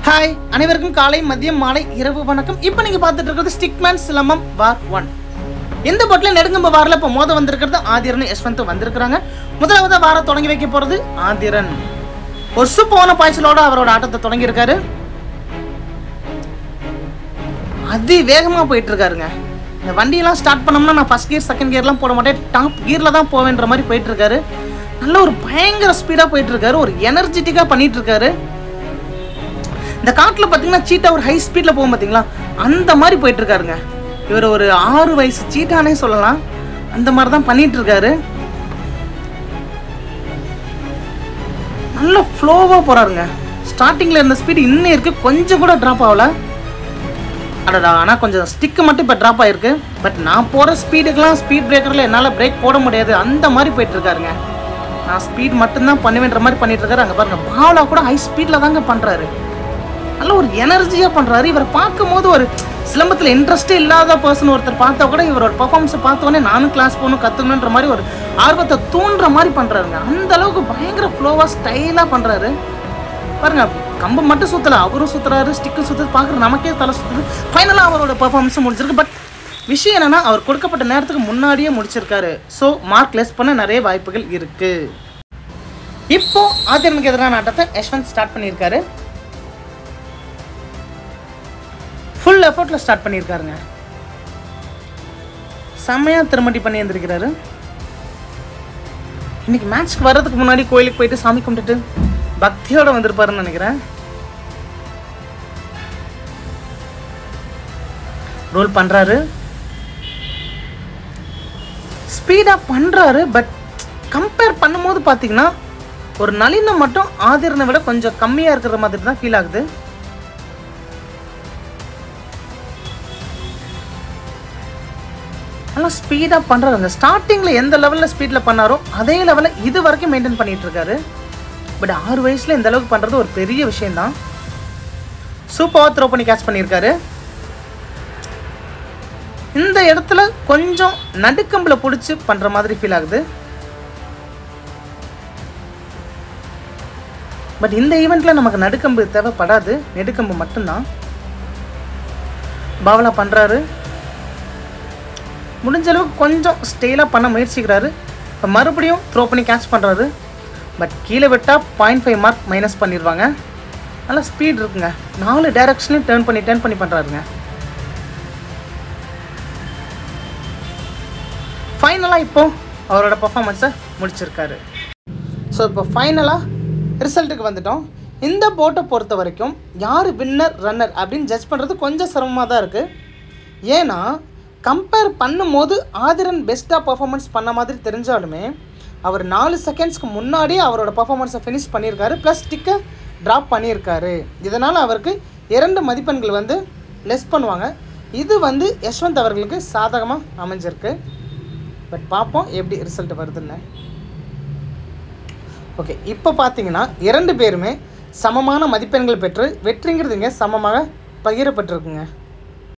hi அனைவருக்கும் காலை மதியம் மாலை இரவு வணக்கம் இப்போ நீங்கள் பார்த்துட்டு இருக்கிறது ஸ்டிக்மேன் சிலம்பம் வார் ஒன் எந்த போட்டில் நெடுங்கம்ப வாரில் இப்போ மோத வந்திருக்கிறது ஆதிரன் யஷ்வந்த் வந்திருக்கிறாங்க முதலாவது வாரம் தொடங்கி வைக்க போகிறது ஆதிரன் ஒரு சூப்பரான பாய்ச்சலோட அவரோட ஆட்டத்தை தொடங்கியிருக்காரு அதி வேகமாக போயிட்டு இருக்காருங்க இந்த வண்டியெல்லாம் ஸ்டார்ட் பண்ணோம்னா நான் ஃபஸ்ட் கியர் செகண்ட் கியர்லாம் போட மாட்டேன் டாப் கியரில் தான் போவேன்ற மாதிரி போயிட்டு இருக்காரு நல்ல ஒரு பயங்கர ஸ்பீடாக போயிட்டு இருக்காரு ஒரு எனர்ஜெட்டிக்காக பண்ணிட்டு இருக்காரு இந்த காட்டில் பார்த்தீங்கன்னா சீட்டா ஒரு ஹை ஸ்பீடில் போகும் பார்த்தீங்களா அந்த மாதிரி போயிட்டு இருக்காருங்க இவர் ஒரு ஆறு வயசு சீட்டானே சொல்லலாம் அந்த மாதிரி தான் பண்ணிட்டு இருக்காரு நல்ல ஃப்ளோவாக போறாருங்க ஸ்டார்டிங்கில் இருந்த ஸ்பீடு இன்னும் இருக்கு கொஞ்சம் கூட ட்ராப் ஆகல அடடா ஆனால் கொஞ்சம் ஸ்டிக்கு மட்டும் இப்போ ட்ராப் ஆயிருக்கு பட் நான் போகிற ஸ்பீடுக்கெலாம் ஸ்பீட் பிரேக்கரில் என்னால் பிரேக் போட முடியாது அந்த மாதிரி போயிட்டு இருக்காருங்க நான் ஸ்பீட் மட்டும்தான் பண்ணுவேன்ற மாதிரி பண்ணிட்டு இருக்காரு அங்கே பாருங்க பாவலா கூட ஹை ஸ்பீடில் தாங்க பண்ணுறாரு நல்ல ஒரு எனர்ஜியாக பண்ணுறாரு இவரை பார்க்கும்போது ஒரு சிலம்பத்தில் இன்ட்ரெஸ்டே இல்லாத பர்சன் ஒருத்தர் பார்த்தா கூட இவரோட பர்ஃபார்மன்ஸை பார்த்தோன்னே நானும் கிளாஸ் போகணும் கற்றுக்கணுன்ற மாதிரி ஒரு ஆர்வத்தை தூண்டுற மாதிரி பண்ணுறாருங்க அந்த அளவுக்கு பயங்கர ஃப்ளோவாக ஸ்டைலாக பண்ணுறாரு பாருங்க கம்பம் மட்டும் சுத்தல அவரும் சுத்துறாரு ஸ்டிக்கும் சுத்துறது பார்க்குற நமக்கே தலை சுத்துது ஃபைனலாக அவரோட பெர்ஃபார்மன்ஸும் முடிச்சிருக்கு பட் விஷயம் என்னன்னா அவர் கொடுக்கப்பட்ட நேரத்துக்கு முன்னாடியே முடிச்சிருக்காரு ஸோ மார்க் லெஸ் பண்ண நிறைய வாய்ப்புகள் இருக்கு இப்போ ஆதிரனுக்கு எதிரான ஆட்டத்தை யஷ்வந்த் ஸ்டார்ட் பண்ணியிருக்காரு ஃபுல் எஃபர்ட்டில் ஸ்டார்ட் பண்ணியிருக்காருங்க செம்மையாக திருமட்டி பண்ணி இருந்திருக்கிறாரு இன்னைக்கு மேட்ச்க்கு வர்றதுக்கு முன்னாடி கோயிலுக்கு போயிட்டு சாமி கும்பிட்டுட்டு பக்தியோட வந்திருப்பாருன்னு நினைக்கிறேன் ரோல் பண்றாரு ஸ்பீடா பண்றாரு பட் கம்பேர் பண்ணும்போது பார்த்தீங்கன்னா ஒரு நளினம் மட்டும் ஆதிரனை விட கொஞ்சம் கம்மியா இருக்கிற மாதிரி தான் ஃபீல் ஆகுது நல்லா ஸ்பீடாக பண்ணுறாரு அந்த ஸ்டார்டிங்கில் எந்த லெவலில் ஸ்பீடில் பண்ணாரோ அதே லெவலில் இது வரைக்கும் மெயின்டைன் பண்ணிட்டு இருக்காரு பட் ஆறு வயசில் இந்த அளவுக்கு பண்ணுறது ஒரு பெரிய விஷயம்தான் சூப்பராக த்ரோ பண்ணி கேட்ச் பண்ணியிருக்காரு இந்த இடத்துல கொஞ்சம் நடுக்கம்பில் பிடிச்சி பண்ணுற மாதிரி ஃபீல் ஆகுது பட் இந்த ஈவெண்ட்டில் நமக்கு நடுக்கம்பு தேவைப்படாது நெடுக்கம்பு மட்டும்தான் பாவலா பண்ணுறாரு முடிஞ்ச அளவுக்கு கொஞ்சம் ஸ்டெயிலாக பண்ண முயற்சிக்கிறாரு இப்போ மறுபடியும் த்ரோ பண்ணி கேட்ச் பண்ணுறாரு பட் கீழே விட்டால் பாயிண்ட் ஃபைவ் மார்க் மைனஸ் பண்ணிடுவாங்க நல்லா ஸ்பீட் இருக்குங்க நாலு டைரக்ஷன்லையும் டேர்ன் பண்ணி டேர்ன் பண்ணி பண்ணுறாருங்க ஃபைனலாக இப்போ அவரோட பர்ஃபார்மன்ஸை முடிச்சிருக்காரு ஸோ இப்போ ஃபைனலாக ரிசல்ட்டுக்கு வந்துட்டோம் இந்த போட்டை பொறுத்த வரைக்கும் யார் வின்னர் ரன்னர் அப்படின்னு ஜட்ஜ் பண்ணுறது கொஞ்சம் சிரமமாக தான் இருக்குது ஏன்னா கம்பேர் பண்ணும்போது ஆதிரன் பெஸ்ட்டாக பர்ஃபார்மன்ஸ் பண்ண மாதிரி தெரிஞ்சாலுமே அவர் நாலு செகண்ட்ஸ்க்கு முன்னாடியே அவரோட பர்ஃபார்மன்ஸை ஃபினிஷ் பண்ணியிருக்காரு ப்ளஸ் ஸ்டிக்கை ட்ராப் பண்ணியிருக்காரு இதனால் அவருக்கு இரண்டு மதிப்பெண்கள் வந்து லெஸ் பண்ணுவாங்க இது வந்து யஷ்வந்த் அவர்களுக்கு சாதகமாக அமைஞ்சிருக்கு பட் பார்ப்போம் எப்படி ரிசல்ட் வருதுன்னு ஓகே இப்போ பார்த்தீங்கன்னா இரண்டு பேருமே சமமான மதிப்பெண்கள் பெற்று வெற்றிங்கிறது இங்கே சமமாக பகிரப்பட்டிருக்குங்க